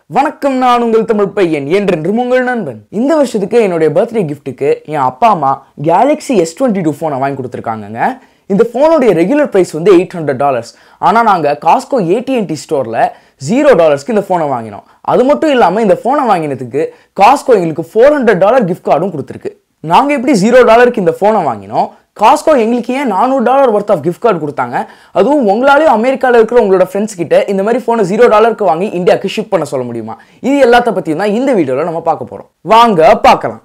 வணக்கம் நான் உங்கள் தமிழ் பையன் என்றென்றும் உங்கள் நண்பன் இந்த வருஷத்துக்கு என்னுடைய பர்த்டே கிஃப்ட்டுக்கு என் அப்பா அம்மா கேலக்ஸி எஸ் டுவெண்ட்டி டூ ஃபோனை வாங்கி கொடுத்துருக்காங்கங்க இந்த ஃபோனுடைய ரெகுலர் ப்ரைஸ் வந்து எயிட் ஹண்ட்ரட் டாலர்ஸ் ஆனால் நாங்கள் காஸ்கோ ஏடிஎன்டி ஸ்டோரில் ஜீரோ டாலர்ஸ்க்கு இந்த ஃபோனை வாங்கினோம் அது மட்டும் இல்லாமல் இந்த ஃபோனை வாங்கினதுக்கு காஸ்கோ எங்களுக்கு ஃபோர் ஹண்ட்ரட் டாலர் கிஃப்ட் கார்டும் கொடுத்துருக்கு நாங்கள் எப்படி ஜீரோ டாலருக்கு இந்த ஃபோனை வாங்கினோம் காஸ்கோ எங்களுக்கு ஏன் நானூறு dollar worth of gift card கொடுத்தாங்க அதுவும் உங்களாலேயும் அமெரிக்காவில் இருக்கிற உங்களோட ஃப்ரெண்ட்ஸ் கிட்ட இந்த மாதிரி ஃபோனை ஜீரோ டாலருக்கு வாங்கி இந்தியாவுக்கு ஷிப் பண்ண சொல்ல முடியுமா இது எல்லாத்த பற்றியும் தான் இந்த வீடியோவில் நம்ம பார்க்க போகிறோம் வாங்க பார்க்கலாம்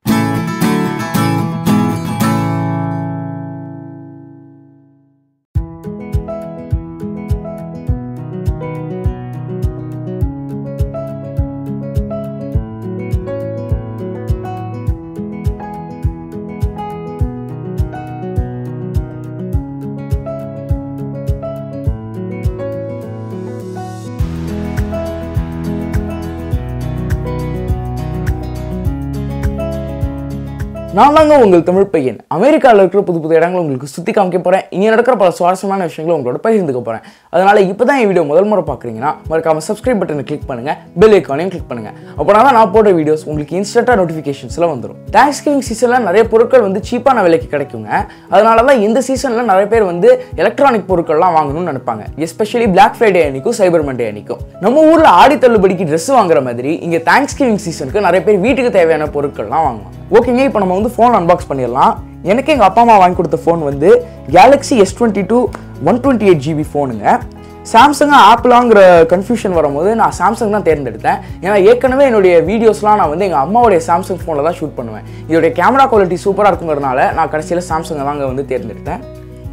நான் தாங்க உங்கள் தமிழ் பையன் அமெரிக்காவில் இருக்கிற புது புது இடங்களை உங்களுக்கு சுற்றி காமிக்க போகிறேன் இங்கே நடக்கிற பல சுவாரஸ்யமான விஷயங்களை உங்களோட பகிர்ந்துக்க போகிறேன் அதனால் இப்போ தான் என் வீடியோ முதல் முறை பார்க்குறீங்கன்னா மறக்காம சப்ஸ்கிரைப் பட்டனை கிளிக் பண்ணுங்கள் பெல் ஐக்கானையும் கிளிக் பண்ணுங்கள் அப்போ தான் நான் போடுற வீடியோஸ் உங்களுக்கு இன்ஸ்டண்ட்டாக நோட்டிஃபிகேஷன்ஸில் வந்துடும் தேங்க்ஸ் கிவிங் சீசனில் நிறைய பொருட்கள் வந்து சீப்பான விலைக்கு கிடைக்குங்க அதனால தான் இந்த சீசனில் நிறைய பேர் வந்து எலக்ட்ரானிக் பொருட்கள்லாம் வாங்கணும்னு நினைப்பாங்க எஸ்பெஷலி பிளாக் ஃப்ரைடே அன்னைக்கும் சைபர் மண்டே அன்னைக்கும் நம்ம ஊரில் ஆடி தள்ளுபடிக்கு ட்ரெஸ் வாங்குற மாதிரி இங்கே தேங்க்ஸ் கிவிங் சீசனுக்கு நிறைய பேர் வீட்டுக்கு தேவையான பொருட்கள்லாம் வாங்குவாங்க ஓகேங்க இப்போ நம்ம வந்து ஃபோன் அன்பாக்ஸ் பண்ணிடலாம் எனக்கு எங்கள் அப்பா அம்மா வாங்கி கொடுத்த ஃபோன் வந்து galaxy S twenty two one twenty eight GB ஃபோனுங்க சாம்சங் ஆப்பிளாங்கிற கன்ஃபியூஷன் வரும்போது நான் சாம்சங் தான் தேர்ந்தெடுத்தேன் ஏன்னா ஏற்கனவே என்னுடைய வீடியோஸ்லாம் நான் வந்து எங்கள் அம்மாவுடைய சாம்சங் ஃபோனில் தான் ஷூட் பண்ணுவேன் இதோடைய கேமரா குவாலிட்டி சூப்பராக இருக்குங்கிறதுனால நான் கடைசியில் சாம்சங்கை தாங்க வந்து தேர்ந்தெடுத்தேன்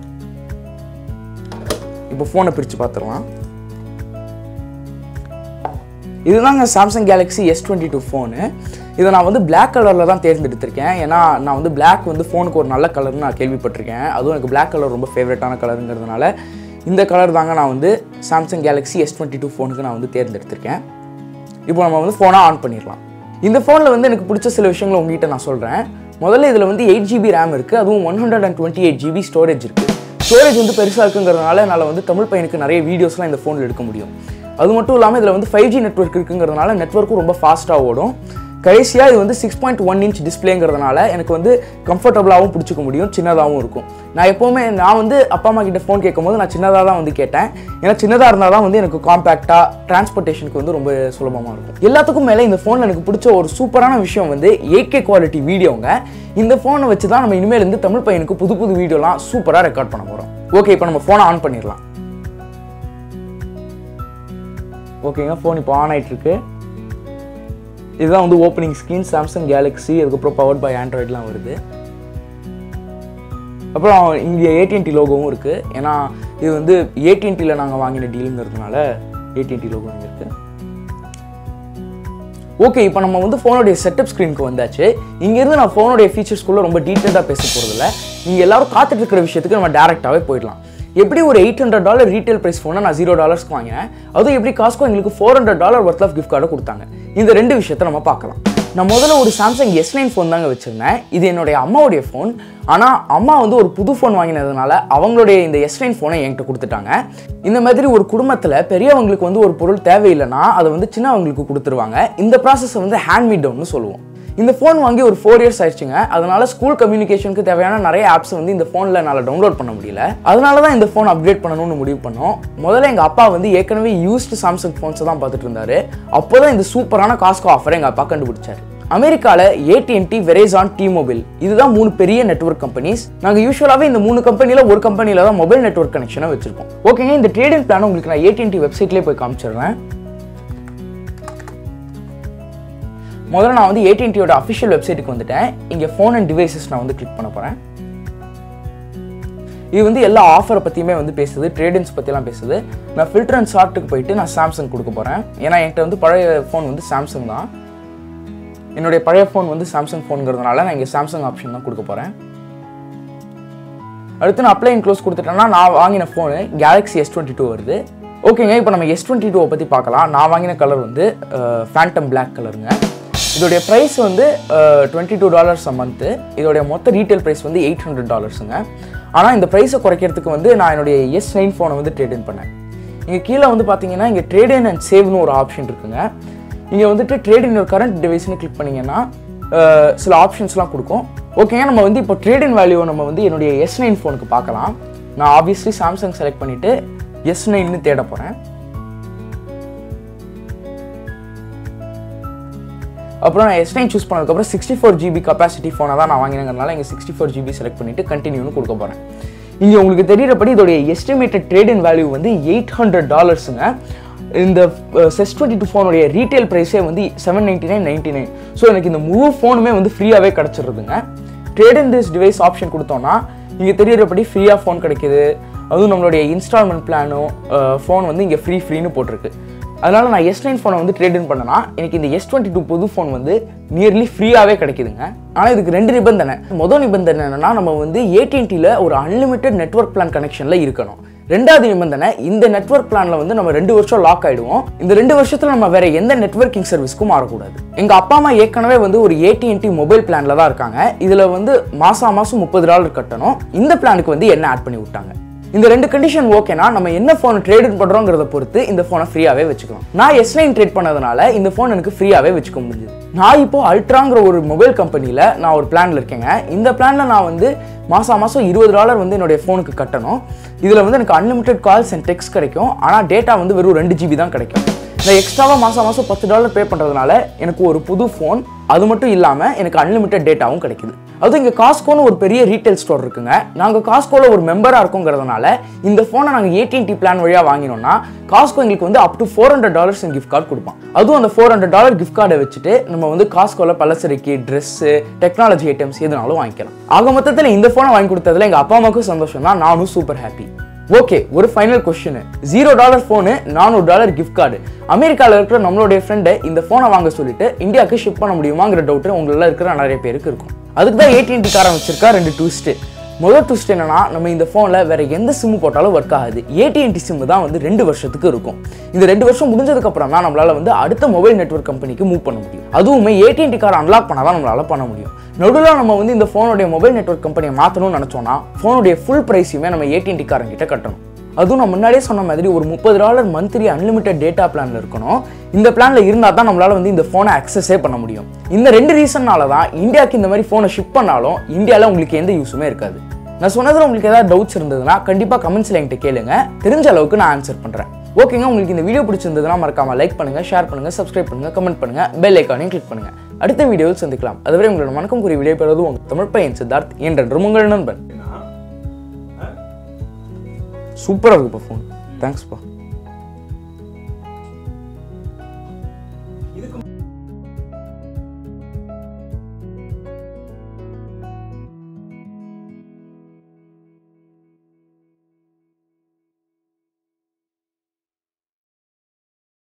இப்போ ஃபோனை பிரித்து பார்த்துடலாம் இதுதாங்க Samsung galaxy S twenty two phone இதை நான் வந்து Black கலரில் தான் தேர்ந்தெடுத்திருக்கேன் ஏன்னா நான் வந்து Black வந்து ஃபோனுக்கு ஒரு நல்ல கலர்னு நான் கேள்விப்பட்டிருக்கேன் அதுவும் எனக்கு Black கலர் ரொம்ப ஃபேவரட்டான கலருங்கிறதுனால இந்த கலர் தாங்க நான் வந்து Samsung galaxy S twenty two ஃபோனுக்கு நான் வந்து தேர்ந்தெடுத்திருக்கேன் இப்போ நம்ம வந்து ஃபோனை ஆன் பண்ணிடலாம் இந்த ஃபோனில் வந்து எனக்கு பிடிச்ச சில விஷயங்களை உங்ககிட்ட நான் சொல்கிறேன் முதல்ல இதில் வந்து எயிட் ஜிபி ரேம் இருக்குது அதுவும் one hundred and twenty eight GB storage இருக்குது ஸ்டோரேஜ் வந்து பெருசாக இருக்குங்கிறதுனால என்னால் வந்து தமிழ் பையனுக்கு நிறைய வீடியோஸ்லாம் இந்த ஃபோனில் எடுக்க முடியும் அது மட்டும் இல்லாமல் இதில் வந்து ஃபைவ் ஜி நெட்ஒர்க் இருக்குங்கிறதுனால நெட்ஒர்க்கும் ரொம்ப ஃபாஸ்ட்டாக ஓடும் கடைசியாக இது வந்து சிக்ஸ் பாயிண்ட் ஒன் இன்ச் டிஸ்பிளேங்கிறதுனால எனக்கு வந்து கம்ஃபர்டபுளாகவும் பிடிச்சிக்க முடியும் சின்னதாகவும் இருக்கும் நான் எப்போவுமே நான் வந்து அப்பா அம்மா கிட்ட ஃபோன் கேட்கும்போது நான் சின்னதாக தான் வந்து கேட்டேன் ஏன்னா சின்னதாக இருந்தால் தான் வந்து எனக்கு காம்பேக்டாக டிரான்ஸ்போர்ட்டேஷனுக்கு வந்து ரொம்ப சுலபமாக இருக்கும் எல்லாத்துக்கும் மேலே இந்த ஃபோனில் எனக்கு பிடிச்ச ஒரு சூப்பரான விஷயம் வந்து எயிட் கே குவாலிட்டி வீடியோங்க இந்த ஃபோனை வச்சு தான் நம்ம இனிமேல் இருந்து தமிழ் பையனுக்கு புது புது வீடியோலாம் சூப்பராக ரெக்கார்ட் பண்ண போகிறோம் ஓகே இப்போ நம்ம ஃபோனை ஆன் பண்ணிடலாம் ஓகேங்க ஃபோன் இப்போ ஆன் ஆயிட்டு இருக்கு இதுதான் வந்து ஓப்பனிங் ஸ்க்ரீன் சாம்சங் கேலக்ஸி அதுக்கப்புறம் பவர்ட் பை ஆண்ட்ராய்ட்லாம் வருது அப்புறம் இங்கே ஏடிஎன்டி லோகோவும் இருக்குது ஏன்னா இது வந்து ஏடிஎன்டியில் நாங்கள் வாங்கின டீலுங்கிறதுனால ஏடிஎன்டி லோகோ இங்கே இருக்குது ஓகே இப்போ நம்ம வந்து ஃபோனுடைய செட்டப் ஸ்க்ரீனுக்கு வந்தாச்சு இங்கேருந்து நான் ஃபோனுடைய ஃபீச்சர்ஸ்குள்ளே ரொம்ப டீட்டெயிலாக பேச போகிறதில்ல நீங்கள் எல்லாரும் காத்துட்டு இருக்கிற விஷயத்துக்கு நம்ம டேரெக்டாகவே போயிடலாம் எப்படி ஒரு eight hundred dollar retail price ஃபோனை நான் ஜீரோ டாலர்ஸ்க்கு வாங்கினேன் அதுவும் எப்படி காஸ்கோ எங்களுக்கு four hundred dollar worth of gift கார்டை கொடுத்தாங்க இந்த ரெண்டு விஷயத்தை நம்ம பார்க்கலாம் நான் முதல்ல ஒரு சாம்சங் எஸ் நைன் ஃபோன் தாங்க வச்சுருந்தேன் இது என்னுடைய அம்மாவுடைய ஃபோன் ஆனால் அம்மா வந்து ஒரு புது ஃபோன் வாங்கினதுனால அவங்களுடைய இந்த எஸ் நைன் ஃபோனை என்கிட்ட கொடுத்துட்டாங்க இந்த மாதிரி ஒரு குடும்பத்தில் பெரியவங்களுக்கு வந்து ஒரு பொருள் தேவையில்லைன்னா அதை வந்து சின்னவங்களுக்கு கொடுத்துருவாங்க இந்த ப்ராசஸை வந்து ஹேண்ட்மீட் டவுன்னு சொல்லுவோம் இந்த ஃபோன் வாங்கி ஒரு ஃபோர் இயர்ஸ் ஆயிடுச்சுங்க அதனால ஸ்கூல் கம்யூனிகேஷனுக்கு தேவையான நிறைய ஆப்ஸ் வந்து இந்த ஃபோனில் என்னால் டவுன்லோட் பண்ண முடியல அதனால தான் இந்த ஃபோன் அப்கிரேட் பண்ணணும்னு முடிவு பண்ணோம் முதல்ல எங்கள் அப்பா வந்து ஏற்கனவே யூஸ்டு சாம்சங் ஃபோன்ஸை தான் பார்த்துட்டு இருந்தாரு அப்போ தான் இந்த சூப்பரான காஸ்கோ ஆஃபரை எங்கள் அப்பா கண்டுபிடிச்சாரு அமெரிக்காவில் ஏடிஎன்டி வெரேசான் டி மொபைல் இதுதான் மூணு பெரிய நெட்வொர்க் கம்பெனிஸ் நாங்கள் யூஸ்வலாகவே இந்த மூணு கம்பெனியில் ஒரு கம்பெனியில் தான் மொபைல் நெட்வொர்க் கனெக்ஷனை வச்சிருப்போம் ஓகேங்க இந்த ட்ரேடிங் பிளான் உங்களுக்கு நான் ஏடிஎன்டி வெப்சைட்லேயே போய் காமிச்சிடுறேன் முதல்ல நான் வந்து ஏடிஎன்டியோட அஃபிஷியல் வெப்சைட்டுக்கு வந்துட்டேன் இங்கே ஃபோன் அண்ட் டிவைசஸ் நான் வந்து கிளிக் பண்ண போகிறேன் இது வந்து எல்லா ஆஃபரை பற்றியுமே வந்து பேசுது ட்ரேடிங்ஸ் பற்றிலாம் பேசுது நான் ஃபில்டர் அண்ட் ஷார்ட்டுக்கு போயிட்டு நான் சாம்சங் கொடுக்க போகிறேன் ஏன்னா என்கிட்ட வந்து பழைய ஃபோன் வந்து சாம்சங் தான் என்னுடைய பழைய ஃபோன் வந்து சாம்சங் ஃபோனுங்கிறதுனால நான் இங்கே சாம்சங் ஆப்ஷன் தான் கொடுக்க போகிறேன் அடுத்து நான் அப்ளை க்ளோஸ் கொடுத்துட்டேன்னா நான் வாங்கின phone galaxy S twenty two வருது ஓகேங்க இப்போ நம்ம எஸ் டுவெண்ட்டி டூவை பற்றி பார்க்கலாம் நான் வாங்கின கலர் வந்து ஃபேண்டம் பிளாக் கலருங்க இதோடைய ப்ரைஸ் வந்து twenty two dollars a month இதோடைய மொத்த ரீட்டைல் ப்ரைஸ் வந்து எயிட் ஹண்ட்ரட் டாலர்ஸுங்க ஆனால் இந்த ப்ரைஸை குறைக்கிறதுக்கு வந்து நான் என்னுடைய எஸ் நைன் ஃபோனை வந்து ட்ரேட் இன் பண்ணேன் இங்கே கீழே வந்து பார்த்தீங்கன்னா இங்கே ட்ரேட் இன் அண்ட் சேவ்னு ஒரு ஆப்ஷன் இருக்குங்க இங்கே வந்துட்டு ட்ரேட் இன் ஒரு கரண்ட் டிவைஸ்னு கிளிக் பண்ணிங்கன்னா அஹ், சில ஆப்ஷன்ஸ்லாம் கொடுக்கும் ஓகேங்க நம்ம வந்து இப்போ ட்ரேட் இன் வேல்யூ நம்ம வந்து என்னுடைய எஸ் நைன் ஃபோனுக்கு பார்க்கலாம் நான் ஆப்வியஸ்லி சாம்சங் செலக்ட் பண்ணிவிட்டு எஸ் நைன்னு தேட போகிறேன் அப்புறம் நான் எஸ் நைன் சூஸ் பண்ணதுக்கப்புறம் சிக்ஸ்டி ஃபோர் ஜிபி கப்பாசிட்டி ஃபோனை தான் நான் வாங்கினதுனால இங்கே சிக்ஸ்டி ஃபோர் ஜிபி செலக்ட் பண்ணிட்டு கண்டினியூன்னு கொடுக்க போகிறேன் இங்கே உங்களுக்கு தெரியிறபடி இதோடைய எஸ்டிமேட்டட் ட்ரேட் இன் வேல்யூ வந்து எயிட் ஹண்ட்ரட் டாலர்ஸுங்க இந்த செஸ் டுவெண்ட்டி டூ ஃபோனுடைய ரீட்டைல் ப்ரைஸே வந்து seven ninety nine ninety nine so எனக்கு இந்த முழு ஃபோனுமே வந்து ஃப்ரீயாகவே கிடச்சிருதுங்க trade in this device option கொடுத்தோன்னா இங்கே தெரியிறபடி ஃப்ரீயாக ஃபோன் கிடைக்குது அதுவும் நம்மளுடைய இன்ஸ்டால்மெண்ட் பிளானும் ஃபோன் வந்து இங்கே ஃப்ரீ ஃப்ரீன்னு போட்டிருக்கு அதனால நான் எஸ் நைன் ஃபோனை வந்து ட்ரேட் இன் பண்ணனா எனக்கு இந்த எஸ் டுவெண்ட்டி டூ புது ஃபோன் வந்து நியர்லி ஃப்ரீயாகவே கிடைக்குதுங்க ஆனால் இதுக்கு ரெண்டு நிபந்தனை முதல் நிபந்தனை என்னன்னா நம்ம வந்து ஏடிஎன்டியில் ஒரு அன்லிமிட்டெட் நெட்வொர்க் பிளான் கனெக்ஷனில் இருக்கணும் ரெண்டாவது நிபந்தனை இந்த நெட்வொர்க் பிளான்ல வந்து நம்ம ரெண்டு வருஷம் லாக் ஆயிடுவோம் இந்த ரெண்டு வருஷத்துல நம்ம வேற எந்த நெட்வொர்க்கிங் சர்வீஸ்க்கும் மாறக்கூடாது எங்க அப்பா அம்மா ஏற்கனவே வந்து ஒரு ஏடிஎன்டி மொபைல் பிளான்ல தான் இருக்காங்க இதுல வந்து மாசம் மாசம் முப்பது டாலர் கட்டணும் இந்த பிளானுக்கு வந்து என்ன ஆட் பண்ணி விட்டாங்க இந்த ரெண்டு கண்டிஷன் ஓகேனா நம்ம என்ன ஃபோன் ட்ரேட் இன் பண்றோங்கிறத பொறுத்து இந்த ஃபோனை ஃப்ரீயாவே வச்சுக்கலாம் நான் எஸ் நைன் ட்ரேட் பண்ணதுனால இந்த ஃபோன் எனக்கு ஃப்ரீயாவே வச்சுக்க முடியுது நான் இப்போ அல்ட்ராங்கிற ஒரு மொபைல் கம்பெனியில் நான் ஒரு பிளான்ல இருக்கேங்க இந்த பிளான்ல நான் வந்து மாசம் மாசம் இருபது டாலர் வந்து என்னுடைய ஃபோனுக்கு கட்டணும் இதில் வந்து எனக்கு அன்லிமிட்டெட் கால்ஸ் அண்ட் டெக்ஸ்ட் கிடைக்கும் ஆனால் டேட்டா வந்து வெறும் ரெண்டு ஜிபி தான் கிடைக்கும் நான் எக்ஸ்ட்ராவாக மாதம் மாதம் பத்து டாலர் பே பண்ணுறதுனால எனக்கு ஒரு புது ஃபோன் அது மட்டும் இல்லாமல் எனக்கு அன்லிமிட்டெட் டேட்டாவும் கிடைக்குது அதுவும் இங்கே காஸ்கோன்னு ஒரு பெரிய ரீட்டைல் ஸ்டோர் இருக்குங்க நாங்கள் காஸ்கோவில் ஒரு மெம்பராக இருக்கோங்கிறதுனால இந்த ஃபோனை நாங்கள் ஏடிஎன்டி பிளான் வழியாக வாங்கினோம்னா காஸ்கோ எங்களுக்கு வந்து up to four hundred dollars gift card கொடுப்பான் அதுவும் அந்த ஃபோர் ஹண்ட்ரட் டாலர் கிஃப்ட் கார்டை வச்சுட்டு நம்ம வந்து காஸ்கோவில் பலசரிக்கு ட்ரெஸ்ஸு டெக்னாலஜி ஐட்டம்ஸ் எதுனாலும் வாங்கிக்கலாம் ஆக மொத்தத்தில் இந்த ஃபோனை வாங்கி கொடுத்ததுல எங்கள் அப்பா அம்மாவுக்கும் சந்தோஷம் தான் நானும் சூப்பர் ஹாப்பி ஓகே ஒரு final question zero dollar phone நானூறு டாலர் கிஃப்ட் கார்டு அமெரிக்காவில் இருக்கிற நம்மளுடைய ஃப்ரெண்டை இந்த ஃபோனை வாங்க சொல்லிட்டு இந்தியாவுக்கு ஷிப் பண்ண முடியுமாங்கிற டவுட் உங்களெல்லாம் இருக்கிற நிறைய பேருக்கு இருக்கும் அதுக்கு தான் ஏடிஎன்டி காரன் வச்சிருக்கா ரெண்டு ட்விஸ்ட்டு முதல் ட்விஸ்ட் என்னன்னா நம்ம இந்த ஃபோனில் வேற எந்த சிம்மு போட்டாலும் ஒர்க் ஆகாது ஏடிஎன்டி சிம்மு தான் வந்து ரெண்டு வருஷத்துக்கு இருக்கும் இந்த ரெண்டு வருஷம் முடிஞ்சதுக்கு அப்புறம் தான் நம்மளால வந்து அடுத்த மொபைல் நெட்வொர்க் கம்பெனிக்கு மூவ் பண்ண முடியும் அதுவுமே ஏடிஎன்டி கார் அன்லாக் பண்ணாதான் நம்மளால பண்ண முடியும் நடுவில் நம்ம வந்து இந்த ஃபோனுடைய மொபைல் நெட்வொர்க் கம்பெனியை மாற்றணும்னு நினச்சோன்னா ஃபோனுடைய ஃபுல் ப்ரைஸையுமே நம்ம ஏடிஎன்டி காரங்கிட்ட கட்டணும் அதுவும் நான் முன்னாடியே சொன்ன மாதிரி ஒரு முப்பது டாலர் மந்த்லி அன்லிமிட்டட் டேட்டா பிளான்ல இருக்கணும் இந்த பிளான்ல இருந்தால் தான் நம்மளால வந்து இந்த ஃபோனை அக்சஸே பண்ண முடியும் இந்த ரெண்டு ரீசன்னால தான் இந்தியாவுக்கு இந்த மாதிரி ஃபோனை ஷிப் பண்ணாலும் இந்தியாவில் உங்களுக்கு எந்த யூஸுமே இருக்காது நான் சொன்னதில் உங்களுக்கு ஏதாவது டவுட்ஸ் இருந்ததுன்னா கண்டிப்பாக கமெண்ட்ஸில் என்கிட்ட கேளுங்க தெரிஞ்ச அளவுக்கு நான் ஆன்சர் பண்ணுறேன் ஓகேங்க உங்களுக்கு இந்த வீடியோ பிடிச்சிருந்ததுன்னா மறக்காம லைக் பண்ணுங்க ஷேர் பண்ணுங்க சப்ஸ்கிரைப் பண்ணுங்க கமெண்ட் பண்ணுங்க பெல் ஐக்கானையும் கிளிக் பண்ணுங்க அடுத்த வீடியோவில் சந்திக்கலாம் அதுவரை உங்களோட வணக்கம் கூறி விடைபெறுவது உங்கள் தமிழ் பையன் சித்தார்த் என்றென்றும் உங்கள் நண்பன் சூப்பராக இருக்குப்பா ஃபோன் தேங்க்ஸ்ப்பா